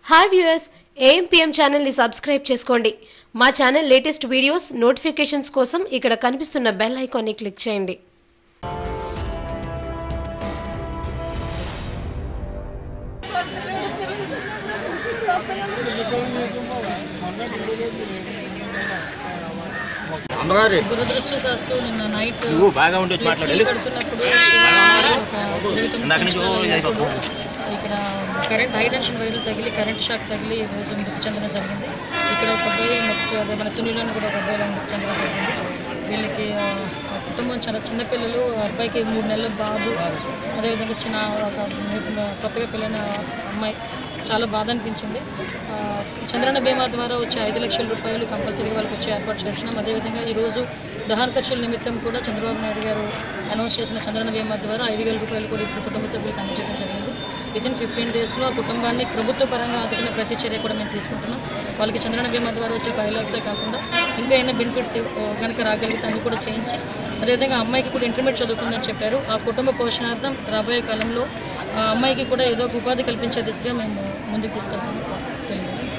hi viewers AMPM ఛానల్ని subscribe చేసుకోండి మా ఛానల్ లేటెస్ట్ వీడియోస్ నోటిఫికేషన్స్ కోసం ఇక్కడ కనిపిస్తున్న బెల్ ఐకాన్ని క్లిక్ చేయండి అమ్మగారు దురదృష్టశాస్తు నిన్న నైట్ నువ్వు బాగా ఉండొచ్చు ఫ్లెక్సీ మాట్లాడాలి కడుతున్నప్పుడు ఒక ఇరవై తొమ్మిది ఇందాక నుంచి సంవత్సరాల ఇది యువకుడు ఇక్కడ కరెంట్ హై టెన్షన్ వైర్లు తగిలి కరెంట్ షాక్ తగిలి ఈ రోజు మృతి చెందడం జరిగింది ఇక్కడ ఒక అబ్బాయి నెక్స్ట్ అదే మన తునిలోని కూడా ఒక అబ్బాయి మృతి చెందడం జరిగింది వీళ్ళకి ఆ, ఆ కుటుంబం చాలా చిన్న పిల్లలు ఆ అబ్బాయికి మూడు నెలల బాబు అదేవిధంగా చిన్న ఒక ము- కొత్తగా పెళ్ళైన అమ్మాయి చాలా బాధ అనిపించింది ఆ, చంద్రన్న బీమా ద్వారా వచ్చే ఐదు లక్షల రూపాయలు కంపల్సరీగా వాళ్ళకి వచ్చి ఏర్పాటు చేస్తున్నాం అదేవిధంగా ఈరోజు దహన ఖర్చుల నిమిత్తం కూడా చంద్రబాబు నాయుడు గారు అనౌన్స్ చేసిన చంద్రన్న బీమా ద్వారా ఐదు వేల రూపాయలు కూడా ఇప్పుడు కుటుంబ సభ్యులకు అందజేయడం జరిగింది వితిన్ ఫిఫ్టీన్ డేస్లో ఆ కుటుంబాన్ని ప్రభుత్వ పరంగా ఆదుకునే ప్రతి చర్య కూడా మేము తీసుకుంటున్నాం వాళ్ళకి చంద్రన్న బీమా ద్వారా వచ్చే ఫైవ్ ల్యాక్సే కాకుండా ఇంకా ఏమైనా బెనిఫిట్స్ కనుక రాగలిగితే అన్ని కూడా చేయించి అదేవిధంగా అమ్మాయికి కూడా ఇంటర్మీడియట్ చదువుకుందని చెప్పారు ఆ కుటుంబ పోషణార్థం రాబోయే కాలంలో ఆ అమ్మాయికి కూడా ఏదో ఒక ఉపాధి కల్పించే దిశగా మేము ముందుకు తీసుకెళ్తాము తెలియజేస్తాం